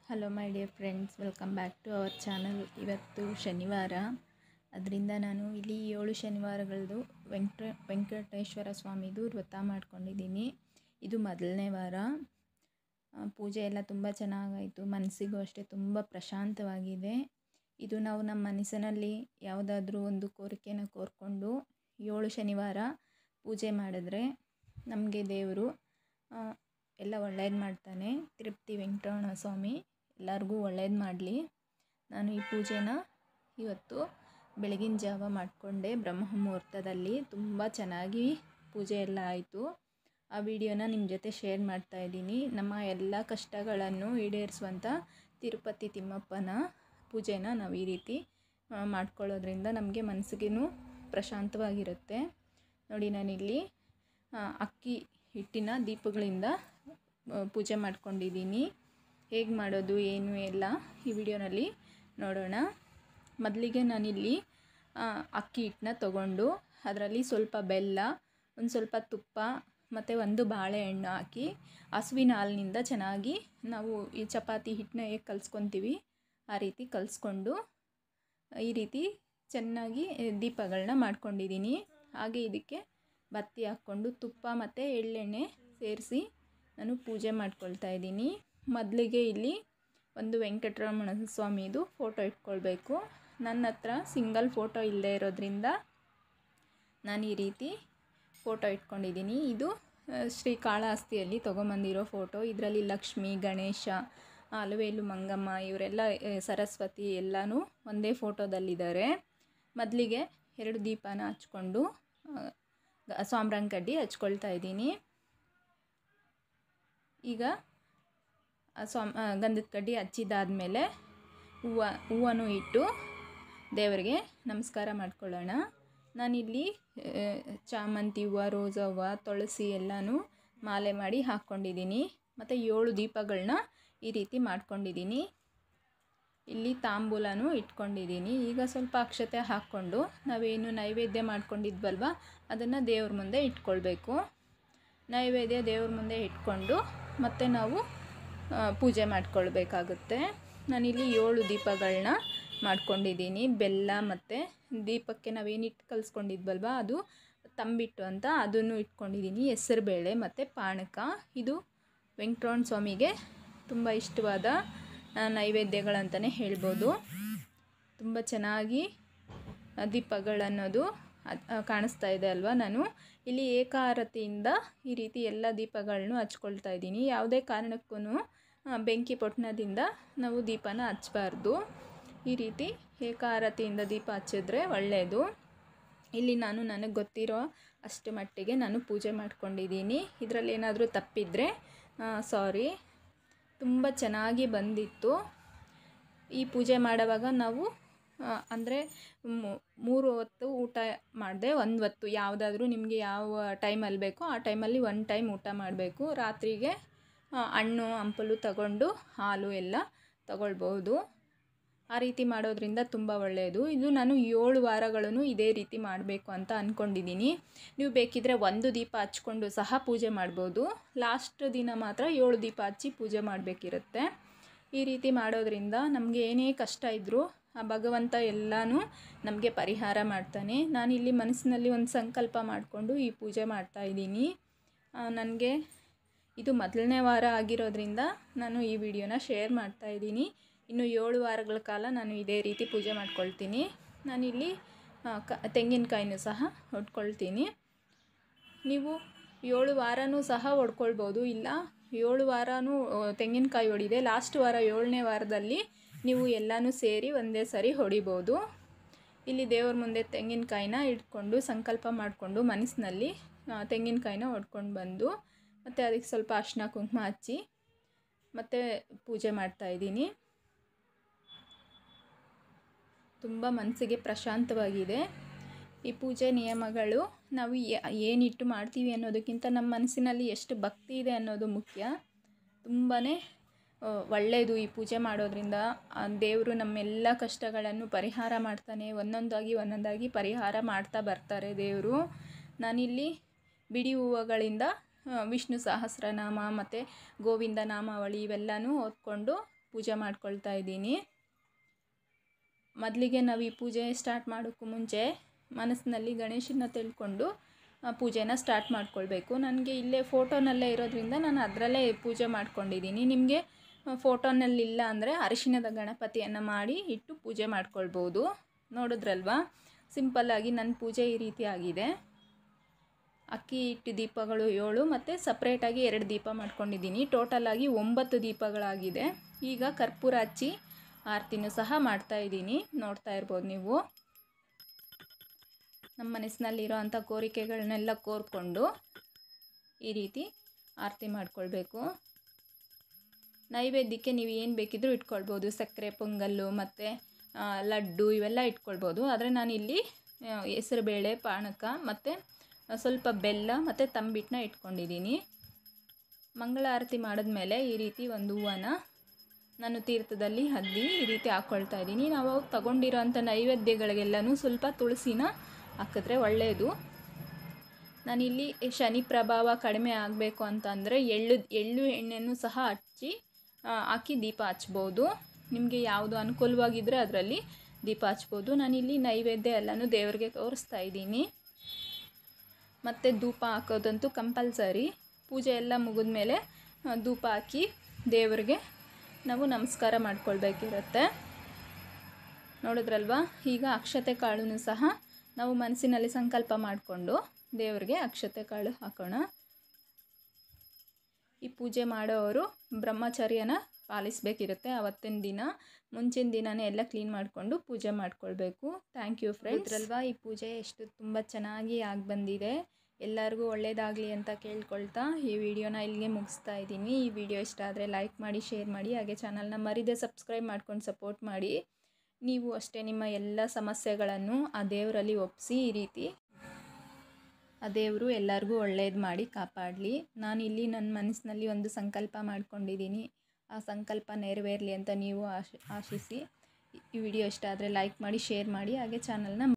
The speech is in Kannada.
hello my dear friends welcome back to our channel ಇವತ್ತು ಶನಿವಾರ ಅದರಿಂದ ನಾನು ಇಲ್ಲಿ ಏಳು ಶನಿವಾರಗಳದ್ದು ವೆಂಕಟ ವೆಂಕಟೇಶ್ವರ ಸ್ವಾಮಿದು ವ್ರತ ಮಾಡ್ಕೊಂಡಿದ್ದೀನಿ ಇದು ಮೊದಲನೇ ವಾರ ಆ, ಪೂಜೆ ಎಲ್ಲ ತುಂಬ ಚೆನ್ನಾಗಾಯಿತು ಮನಸ್ಸಿಗೂ ಅಷ್ಟೇ ತುಂಬ ಪ್ರಶಾಂತವಾಗಿದೆ ಇದು ನಾವು ನಮ್ಮ ಮನಸ್ಸಿನಲ್ಲಿ ಯಾವುದಾದ್ರೂ ಒಂದು ಕೋರಿಕೆನ ಕೋರಿಕೊಂಡು ಏಳು ಶನಿವಾರ ಪೂಜೆ ಮಾಡಿದ್ರೆ ನಮಗೆ ದೇವರು ಆ, ಎಲ್ಲ ಒಳ್ಳೇದು ಮಾಡ್ತಾನೆ ತಿರುಪತಿ ವೆಂಕಟರಮಣ ಸ್ವಾಮಿ ಎಲ್ಲರಿಗೂ ಒಳ್ಳೇದು ಮಾಡಲಿ ನಾನು ಈ ಪೂಜೆನ ಇವತ್ತು ಬೆಳಗಿನ ಜಾವ ಮಾಡಿಕೊಂಡೆ ಬ್ರಹ್ಮ ಮುಹೂರ್ತದಲ್ಲಿ ತುಂಬ ಚೆನ್ನಾಗಿ ಪೂಜೆ ಎಲ್ಲ ಆಯಿತು ಆ ವಿಡಿಯೋನ ನಿಮ್ಮ ಜೊತೆ ಶೇರ್ ಮಾಡ್ತಾ ಇದ್ದೀನಿ ನಮ್ಮ ಎಲ್ಲ ಕಷ್ಟಗಳನ್ನು ಈಡೇರಿಸುವಂಥ ತಿರುಪತಿ ತಿಮ್ಮಪ್ಪನ ಪೂಜೆನ ನಾವು ಈ ರೀತಿ ಆ, ಮಾಡ್ಕೊಳ್ಳೋದ್ರಿಂದ ನಮಗೆ ಮನಸ್ಸಿಗೂ ಪ್ರಶಾಂತವಾಗಿರುತ್ತೆ ನೋಡಿ ನಾನಿಲ್ಲಿ ಆ, ಅಕ್ಕಿ ಹಿಟ್ಟಿನ ದೀಪಗಳಿಂದ ಆ, ಪೂಜೆ ಮಾಡ್ಕೊಂಡಿದ್ದೀನಿ ಹೇಗೆ ಮಾಡೋದು ಏನು ಎಲ್ಲ ಈ ವಿಡಿಯೋನಲ್ಲಿ ನೋಡೋಣ ಮೊದಲಿಗೆ ನಾನಿಲ್ಲಿ ಆ, ಅಕ್ಕಿ ಹಿಟ್ಟನ್ನ ತಗೊಂಡು ಅದರಲ್ಲಿ ಸ್ವಲ್ಪ ಬೆಲ್ಲ ಒಂದು ಸ್ವಲ್ಪ ತುಪ್ಪ ಮತ್ತು ಒಂದು ಬಾಳೆಹಣ್ಣು ಹಾಕಿ ಹಸುವಿನ ಹಾಲಿನಿಂದ ಚೆನ್ನಾಗಿ ನಾವು ಈ ಚಪಾತಿ ಹಿಟ್ಟನ್ನ ಹೇಗೆ ಕಲಿಸ್ಕೊತೀವಿ ಆ ರೀತಿ ಕಲಿಸ್ಕೊಂಡು ಈ ರೀತಿ ಚೆನ್ನಾಗಿ ದೀಪಗಳನ್ನ ಮಾಡ್ಕೊಂಡಿದ್ದೀನಿ ಹಾಗೆ ಇದಕ್ಕೆ ಬತ್ತಿ ಹಾಕ್ಕೊಂಡು ತುಪ್ಪ ಮತ್ತು ಎಳ್ಳೆಣ್ಣೆ ಸೇರಿಸಿ ನಾನು ಪೂಜೆ ಮಾಡ್ಕೊಳ್ತಾ ಇದ್ದೀನಿ ಮೊದಲಿಗೆ ಇಲ್ಲಿ ಒಂದು ವೆಂಕಟರಮಣ ಸ್ವಾಮಿದು ಫೋಟೋ ಇಟ್ಕೊಳ್ಬೇಕು ನನ್ನ ಹತ್ರ ಸಿಂಗಲ್ ಫೋಟೋ ಇಲ್ಲದೆ ಇರೋದ್ರಿಂದ ನಾನು ಈ ರೀತಿ ಫೋಟೋ ಇಟ್ಕೊಂಡಿದ್ದೀನಿ ಇದು ಆ, ಶ್ರೀ ಕಾಳಹಸ್ತಿಯಲ್ಲಿ ತೊಗೊಂಬಂದಿರೋ ಫೋಟೋ ಇದರಲ್ಲಿ ಲಕ್ಷ್ಮಿ ಗಣೇಶ ಅಲವೇಲು ಮಂಗಮ್ಮ ಇವರೆಲ್ಲ ಆ, ಸರಸ್ವತಿ ಎಲ್ಲನೂ ಒಂದೇ ಫೋಟೋದಲ್ಲಿದ್ದಾರೆ ಮೊದಲಿಗೆ ಎರಡು ದೀಪನ ಹಚ್ಕೊಂಡು ಆ, ಸಾಂಬ್ರಾಣಿ ಕಡ್ಡಿ ಹಚ್ಕೊಳ್ತಾ ಇದ್ದೀನಿ ಈಗ ಆ ಸ್ವಾಮ್ ಆ, ಗಂಧದ ಕಡ್ಡಿ ಹಚ್ಚಿದಾದ್ಮೇಲೆ ಹೂವು ಹೂವನ್ನು ಇಟ್ಟು ದೇವರಿಗೆ ನಮಸ್ಕಾರ ಮಾಡ್ಕೊಳ್ಳೋಣ ನಾನಿಲ್ಲಿ ಆ, ಚಾಮಂತಿ ಹೂವು ರೋಸ್ ಹೂವು ತುಳಸಿ ಎಲ್ಲನೂ ಮಾಲೆ ಮಾಡಿ ಹಾಕ್ಕೊಂಡಿದ್ದೀನಿ ಮತ್ತು ಏಳು ದೀಪಗಳನ್ನ ಈ ರೀತಿ ಮಾಡ್ಕೊಂಡಿದ್ದೀನಿ ಇಲ್ಲಿ ತಾಂಬೂಲನೂ ಇಟ್ಕೊಂಡಿದ್ದೀನಿ ಈಗ ಸ್ವಲ್ಪ ಅಕ್ಷತೆ ಹಾಕ್ಕೊಂಡು ನಾವೇನು ನೈವೇದ್ಯ ಮಾಡ್ಕೊಂಡಿದ್ವಲ್ವ ಅದನ್ನು ದೇವ್ರ ಮುಂದೆ ಇಟ್ಕೊಳ್ಬೇಕು ನೈವೇದ್ಯ ದೇವ್ರ ಮುಂದೆ ಇಟ್ಕೊಂಡು ಮತ್ತು ನಾವು ಆ, ಪೂಜೆ ಮಾಡ್ಕೊಳ್ಬೇಕಾಗುತ್ತೆ ನಾನಿಲ್ಲಿ ಏಳು ದೀಪಗಳನ್ನ ಮಾಡ್ಕೊಂಡಿದ್ದೀನಿ ಬೆಲ್ಲ ಮತ್ತು ದೀಪಕ್ಕೆ ನಾವೇನು ಇಟ್ಟು ಕಲಿಸ್ಕೊಂಡಿದ್ವಲ್ವ ಅದು ತಂಬಿಟ್ಟು ಅಂತ ಅದನ್ನು ಇಟ್ಕೊಂಡಿದ್ದೀನಿ ಹೆಸರುಬೇಳೆ ಮತ್ತು ಪಾನಕ ಇದು ವೆಂಕಟರಮಣ ಸ್ವಾಮಿಗೆ ತುಂಬ ಇಷ್ಟವಾದ ಆ, ನೈವೇದ್ಯಗಳಂತಲೇ ಹೇಳ್ಬೋದು ತುಂಬ ಚೆನ್ನಾಗಿ ಆ, ದೀಪಗಳನ್ನೋದು ಅದ್- ಆ, ಕಾಣಿಸ್ತಾ ಇದೆ ಅಲ್ವಾ ನಾನು ಇಲ್ಲಿ ಏಕಾರತಿಯಿಂದ ಈ ರೀತಿ ಎಲ್ಲ ದೀಪಗಳನ್ನು ಹಚ್ಕೊಳ್ತಾ ಇದ್ದೀನಿ ಯಾವುದೇ ಕಾರಣಕ್ಕೂ ಬೆಂಕಿ ಪೊಟ್ಟಣದಿಂದ ನಾವು ದೀಪನ ಹಚ್ಚಬಾರ್ದು ಈ ರೀತಿ ಏಕಾರತಿಯಿಂದ ದೀಪ ಹಚ್ಚಿದ್ರೆ ಒಳ್ಳೆಯದು ಇಲ್ಲಿ ನಾನು ನನಗೆ ಗೊತ್ತಿರೋ ಅಷ್ಟು ಮಟ್ಟಿಗೆ ನಾನು ಪೂಜೆ ಮಾಡ್ಕೊಂಡಿದ್ದೀನಿ ಇದರಲ್ಲಿ ಏನಾದರೂ ತಪ್ಪಿದರೆ ಸಾರಿ ತುಂಬ ಚೆನ್ನಾಗಿ ಬಂದಿತ್ತು ಈ ಪೂಜೆ ಮಾಡುವಾಗ ನಾವು ಅಂದರೆ ಮೂರು ಹೊತ್ತು ಊಟ ಮಾಡದೆ ಒಂದು ಹೊತ್ತು ಯಾವುದಾದ್ರೂ ನಿಮಗೆ ಯಾವ ಟೈಮಲ್ಲಿ ಬೇಕೋ ಆ ಟೈಮಲ್ಲಿ ಒನ್ ಟೈಮ್ ಊಟ ಮಾಡಬೇಕು ರಾತ್ರಿಗೆ ಆ, ಹಣ್ಣು ಹಂಪಲು ತಗೊಂಡು ಹಾಲು ಎಲ್ಲ ತಗೊಳ್ಬೋದು ಆ ರೀತಿ ಮಾಡೋದ್ರಿಂದ ತುಂಬ ಒಳ್ಳೆಯದು ಇದು ನಾನು ಏಳು ವಾರಗಳನ್ನು ಇದೇ ರೀತಿ ಮಾಡಬೇಕು ಅಂತ ಅಂದ್ಕೊಂಡಿದ್ದೀನಿ ನೀವು ಬೇಕಿದ್ದರೆ ಒಂದು ದೀಪ ಹಚ್ಕೊಂಡು ಸಹ ಪೂಜೆ ಮಾಡ್ಬೋದು ಲಾಸ್ಟ್ ದಿನ ಮಾತ್ರ ಏಳು ದೀಪ ಹಚ್ಚಿ ಪೂಜೆ ಮಾಡಬೇಕಿರುತ್ತೆ ಈ ರೀತಿ ಮಾಡೋದ್ರಿಂದ ನಮಗೆ ಏನೇ ಕಷ್ಟ ಇದ್ದರೂ ಆ ಭಗವಂತ ಎಲ್ಲನೂ ನಮಗೆ ಪರಿಹಾರ ಮಾಡ್ತಾನೆ ನಾನಿಲ್ಲಿ ಮನಸ್ಸಿನಲ್ಲಿ ಒಂದು ಸಂಕಲ್ಪ ಮಾಡಿಕೊಂಡು ಈ ಪೂಜೆ ಮಾಡ್ತಾ ಇದ್ದೀನಿ ನನಗೆ ಇದು ಮೊದಲನೇ ವಾರ ಆಗಿರೋದ್ರಿಂದ ನಾನು ಈ ವಿಡಿಯೋನ ಶೇರ್ ಮಾಡ್ತಾ ಇದ್ದೀನಿ ಇನ್ನು ಏಳು ವಾರಗಳ ಕಾಲ ನಾನು ಇದೇ ರೀತಿ ಪೂಜೆ ಮಾಡ್ಕೊಳ್ತೀನಿ ನಾನಿಲ್ಲಿ ಆ, ಕ ತೆಂಗಿನಕಾಯಿನೂ ಸಹ ಹೊಡ್ಕೊಳ್ತೀನಿ ನೀವು ಏಳು ವಾರನೂ ಸಹ ಹೊಡ್ಕೊಳ್ಬೋದು ಇಲ್ಲ ಏಳು ವಾರನೂ ಆ, ತೆಂಗಿನಕಾಯಿ ಹೊಡಿದೆ ಲಾಸ್ಟ್ ವಾರ ಏಳನೇ ವಾರದಲ್ಲಿ ನೀವು ಎಲ್ಲನೂ ಸೇರಿ ಒಂದೇ ಸರಿ ಹೊಡಿಬೋದು ಇಲ್ಲಿ ದೇವ್ರ ಮುಂದೆ ತೆಂಗಿನಕಾಯಿನ ಇಟ್ಕೊಂಡು ಸಂಕಲ್ಪ ಮಾಡಿಕೊಂಡು ಮನಸ್ಸಿನಲ್ಲಿ ಆ, ತೆಂಗಿನಕಾಯಿನ ಹೊಡ್ಕೊಂಡು ಬಂದು ಮತ್ತು ಅದಕ್ಕೆ ಸ್ವಲ್ಪ ಅರಿಶಿನ ಕುಂಕುಮ ಹಚ್ಚಿ ಮತ್ತು ಪೂಜೆ ಮಾಡ್ತಾ ಇದ್ದೀನಿ ತುಂಬ ಮನಸ್ಸಿಗೆ ಪ್ರಶಾಂತವಾಗಿದೆ ಈ ಪೂಜೆ ನಿಯಮಗಳು ನಾವು ಏ- ಏನಿಟ್ಟು ಮಾಡ್ತೀವಿ ಅನ್ನೋದಕ್ಕಿಂತ ನಮ್ಮ ಮನಸ್ಸಿನಲ್ಲಿ ಎಷ್ಟು ಭಕ್ತಿ ಇದೆ ಅನ್ನೋದು ಮುಖ್ಯ ತುಂಬಾ ಒಳ್ಳೆಯದು ಈ ಪೂಜೆ ಮಾಡೋದ್ರಿಂದ ಆ ದೇವರು ನಮ್ಮೆಲ್ಲ ಕಷ್ಟಗಳನ್ನು ಪರಿಹಾರ ಮಾಡ್ತಾನೆ ಒಂದೊಂದಾಗಿ ಒಂದೊಂದಾಗಿ ಪರಿಹಾರ ಮಾಡ್ತಾ ಬರ್ತಾರೆ ದೇವರು ನಾನಿಲ್ಲಿ ಬಿಡಿ ಹೂವುಗಳಿಂದ ಆ, ವಿಷ್ಣು ಸಹಸ್ರನಾಮ ಮತ್ತು ಗೋವಿಂದ ನಾಮಾವಳಿ ಇವೆಲ್ಲನೂ ಓದ್ಕೊಂಡು ಪೂಜೆ ಮಾಡ್ಕೊಳ್ತಾ ಇದ್ದೀನಿ ಮೊದಲಿಗೆ ನಾವು ಈ ಪೂಜೆ ಸ್ಟಾರ್ಟ್ ಮಾಡೋಕ್ಕೂ ಮುಂಚೆ ಮನಸ್ಸಿನಲ್ಲಿ ಗಣೇಶನ ತಿಳ್ಕೊಂಡು ಆ, ಪೂಜೆನ ಸ್ಟಾರ್ಟ್ ಮಾಡ್ಕೊಳ್ಬೇಕು ನನಗೆ ಇಲ್ಲೇ ಫೋಟೋನಲ್ಲೇ ಇರೋದ್ರಿಂದ ನಾನು ಅದರಲ್ಲೇ ಪೂಜೆ ಮಾಡ್ಕೊಂಡಿದ್ದೀನಿ ನಿಮಗೆ ಫೋಟೋನಲ್ಲಿಲ್ಲ ಅಂದರೆ ಅರಿಶಿಣದ ಗಣಪತಿಯನ್ನು ಮಾಡಿ ಇಟ್ಟು ಪೂಜೆ ಮಾಡ್ಕೊಳ್ಬೋದು ನೋಡಿದ್ರಲ್ವಾ ಸಿಂಪಲ್ಲಾಗಿ ನನ್ನ ಪೂಜೆ ಈ ರೀತಿ ಆಗಿದೆ ಅಕ್ಕಿ ಹಿಟ್ಟು ದೀಪಗಳು ಏಳು ಮತ್ತು ಸಪ್ರೇಟಾಗಿ ಎರಡು ದೀಪ ಮಾಡ್ಕೊಂಡಿದ್ದೀನಿ ಟೋಟಲಾಗಿ ಒಂಬತ್ತು ದೀಪಗಳಾಗಿದೆ ಈಗ ಕರ್ಪೂರ ಹಚ್ಚಿ ಆರತಿನೂ ಸಹ ಮಾಡ್ತಾ ಇದ್ದೀನಿ ನೋಡ್ತಾ ಇರ್ಬೋದು ನೀವು ನಮ್ಮ ಮನಸ್ಸಿನಲ್ಲಿರೋ ಅಂಥ ಕೋರಿಕೆಗಳನ್ನೆಲ್ಲ ಕೋರ್ಕೊಂಡು ಈ ರೀತಿ ಆರತಿ ಮಾಡ್ಕೊಳ್ಬೇಕು ನೈವೇದ್ಯಕ್ಕೆ ನೀವು ಏನು ಬೇಕಿದ್ರೂ ಇಟ್ಕೊಳ್ಬೋದು ಸಕ್ಕರೆ ಪೊಂಗಲ್ಲು ಮತ್ತು ಲಡ್ಡು ಇವೆಲ್ಲ ಇಟ್ಕೊಳ್ಬೋದು ಆದರೆ ನಾನಿಲ್ಲಿ ಹೆಸರುಬೇಳೆ ಪಾನಕ ಮತ್ತು ಸ್ವಲ್ಪ ಬೆಲ್ಲ ಮತ್ತು ತಂಬಿಟ್ಟನ್ನ ಇಟ್ಕೊಂಡಿದ್ದೀನಿ ಮಂಗಳಾರತಿ ಮಾಡಿದ್ಮೇಲೆ ಈ ರೀತಿ ಒಂದು ಹೂವನ ನಾನು ತೀರ್ಥದಲ್ಲಿ ಅದ್ದಿ ಈ ರೀತಿ ಹಾಕ್ಕೊಳ್ತಾ ಇದ್ದೀನಿ ನಾವು ತಗೊಂಡಿರೋಂಥ ನೈವೇದ್ಯಗಳಿಗೆಲ್ಲನೂ ಸ್ವಲ್ಪ ತುಳಸಿನ ಹಾಕಿದ್ರೆ ಒಳ್ಳೆಯದು ನಾನಿಲ್ಲಿ ಶನಿ ಪ್ರಭಾವ ಕಡಿಮೆ ಆಗಬೇಕು ಅಂತಂದರೆ ಎಳ್ಳು ಎಳ್ಳು ಎಣ್ಣೆನೂ ಸಹ ಹಚ್ಚಿ ಆ, ಹಾಕಿ ದೀಪ ಹಚ್ಬೋದು ನಿಮಗೆ ಯಾವುದು ಅನುಕೂಲವಾಗಿದ್ದರೆ ಅದರಲ್ಲಿ ದೀಪ ಹಚ್ಬೋದು ನಾನಿಲ್ಲಿ ನೈವೇದ್ಯ ಎಲ್ಲನೂ ದೇವರಿಗೆ ತೋರಿಸ್ತಾ ಇದ್ದೀನಿ ಮತ್ತು ಧೂಪ ಹಾಕೋದಂತೂ ಕಂಪಲ್ಸರಿ ಪೂಜೆ ಎಲ್ಲ ಮುಗಿದ್ಮೇಲೆ ಆ, ಧೂಪ ಹಾಕಿ ದೇವರಿಗೆ ನಾವು ನಮಸ್ಕಾರ ಮಾಡ್ಕೊಳ್ಬೇಕಿರುತ್ತೆ ನೋಡಿದ್ರಲ್ವಾ ಈಗ ಅಕ್ಷತೆ ಕಾಳನ್ನು ಸಹ ನಾವು ಮನಸ್ಸಿನಲ್ಲಿ ಸಂಕಲ್ಪ ಮಾಡಿಕೊಂಡು ದೇವರಿಗೆ ಅಕ್ಷತೆ ಕಾಳು ಹಾಕೋಣ ಈ ಪೂಜೆ ಮಾಡೋರು ಬ್ರಹ್ಮಚರ್ಯನ ಪಾಲಿಸಬೇಕಿರುತ್ತೆ ಅವತ್ತಿನ ದಿನ ಮುಂಚಿನ ದಿನನೇ ಎಲ್ಲ ಕ್ಲೀನ್ ಮಾಡಿಕೊಂಡು ಪೂಜೆ ಮಾಡ್ಕೊಳ್ಬೇಕು ಥ್ಯಾಂಕ್ ಯು ಫ್ರೆಂಡ್ಸ್ ಅಲ್ವಾ ಈ ಪೂಜೆ ಎಷ್ಟು ತುಂಬ ಚೆನ್ನಾಗಿ ಆಗಿ ಬಂದಿದೆ ಎಲ್ಲರಿಗೂ ಒಳ್ಳೆಯದಾಗಲಿ ಅಂತ ಕೇಳ್ಕೊಳ್ತಾ ಈ ವಿಡಿಯೋನ ಇಲ್ಲಿಗೆ ಮುಗಿಸ್ತಾ ಇದ್ದೀನಿ ಈ ವಿಡಿಯೋ ಇಷ್ಟ ಆದರೆ ಲೈಕ್ ಮಾಡಿ ಶೇರ್ ಮಾಡಿ ಹಾಗೆ ಚಾನಲ್ನ ಮರಿದೆ ಸಬ್ಸ್ಕ್ರೈಬ್ ಮಾಡ್ಕೊಂಡು ಸಪೋರ್ಟ್ ಮಾಡಿ ನೀವು ಅಷ್ಟೇ ನಿಮ್ಮ ಎಲ್ಲ ಸಮಸ್ಯೆಗಳನ್ನು ಆ ದೇವರಲ್ಲಿ ಒಪ್ಪಿಸಿ ಈ ರೀತಿ ಆ ದೇವರು ಎಲ್ಲರಿಗೂ ಒಳ್ಳೇದು ಮಾಡಿ ಕಾಪಾಡಲಿ ನಾನಿಲ್ಲಿ ನನ್ನ ಮನಸ್ಸಿನಲ್ಲಿ ಒಂದು ಸಂಕಲ್ಪ ಮಾಡ್ಕೊಂಡಿದ್ದೀನಿ ಆ ಸಂಕಲ್ಪ ನೆರವೇರಲಿ ಅಂತ ನೀವು ಆಶಿ ಆಶಿಸಿ ಈ ವಿಡಿಯೋ ಇಷ್ಟ ಆದರೆ ಲೈಕ್ ಮಾಡಿ ಶೇರ್ ಮಾಡಿ ಹಾಗೆ ಚಾನಲ್ನ